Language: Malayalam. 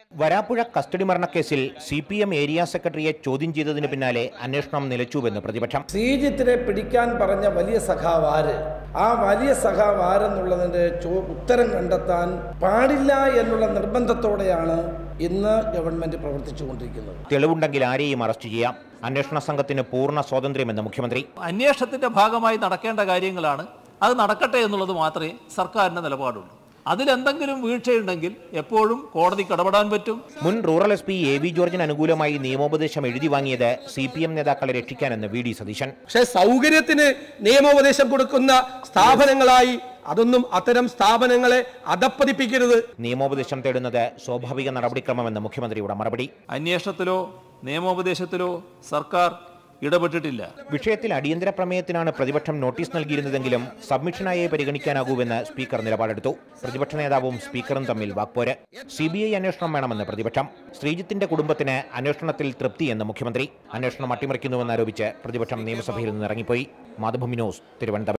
വരാപ്പുഴ കസ്റ്റഡി മരണക്കേസിൽ സി പി എം ഏരിയ സെക്രട്ടറിയെ ചോദ്യം ചെയ്തതിന് പിന്നാലെ അന്വേഷണം നിലച്ചുവെന്ന് പ്രതിപക്ഷം ശ്രീജിത്തിനെ പിടിക്കാൻ പറഞ്ഞ വലിയ സഖാവ് ആര് ആ വലിയ സഖാവ് ആരെന്നുള്ളതിൻ്റെ ചോ ഉത്തരം കണ്ടെത്താൻ പാടില്ല എന്നുള്ള നിർബന്ധത്തോടെയാണ് ഇന്ന് ഗവൺമെന്റ് പ്രവർത്തിച്ചുകൊണ്ടിരിക്കുന്നത് തെളിവുണ്ടെങ്കിൽ ആരെയും അറസ്റ്റ് ചെയ്യാം അന്വേഷണ സംഘത്തിന് പൂർണ്ണ സ്വാതന്ത്ര്യമെന്ന് മുഖ്യമന്ത്രി അന്വേഷണത്തിന്റെ ഭാഗമായി നടക്കേണ്ട കാര്യങ്ങളാണ് അത് നടക്കട്ടെ എന്നുള്ളത് മാത്രമേ സർക്കാരിന്റെ നിലപാടുള്ളൂ അതിലെന്തെങ്കിലും വീഴ്ചയുണ്ടെങ്കിൽ എപ്പോഴും കോടതിക്ക് ഇടപെടാൻ പറ്റും മുൻ rural S P A V ജോർജിന് അനുകൂലമായി നിയമോപദേശം എഴുതി വാങ്ങിയത് സി പി എം നേതാക്കളെ രക്ഷിക്കാനെന്ന് വി ഡി സതീശൻ പക്ഷേ സൗകര്യത്തിന് നിയമോപദേശം കൊടുക്കുന്ന സ്ഥാപനങ്ങളായി അതൊന്നും അത്തരം സ്ഥാപനങ്ങളെ അധപ്പതിപ്പിക്കരുത് നിയമോപദേശം തേടുന്നത് സ്വാഭാവിക നടപടിക്രമമെന്ന് മുഖ്യമന്ത്രിയുടെ മറുപടി അന്വേഷണത്തിലോ നിയമോപദേശത്തിലോ സർക്കാർ ഇടപെട്ടിട്ടില്ല വിഷയത്തിൽ അടിയന്തര പ്രമേയത്തിനാണ് പ്രതിപക്ഷം നോട്ടീസ് നൽകിയിരുന്നതെങ്കിലും സബ്മിഷനായേ പരിഗണിക്കാനാകൂവെന്ന് സ്പീക്കർ നിലപാടെടുത്തു പ്രതിപക്ഷ നേതാവും സ്പീക്കറും തമ്മിൽ വാക്പോര് സി ബി ഐ അന്വേഷണം വേണമെന്ന് പ്രതിപക്ഷം ശ്രീജിത്തിന്റെ കുടുംബത്തിന് അന്വേഷണത്തിൽ തൃപ്തിയെന്ന് മുഖ്യമന്ത്രി അന്വേഷണം അട്ടിമറിക്കുന്നുവെന്നാരോപിച്ച് പ്രതിപക്ഷം നിയമസഭയിൽ നിന്ന് ഇറങ്ങിപ്പോയി മാതൃഭൂമി ന്യൂസ് തിരുവനന്തപുരം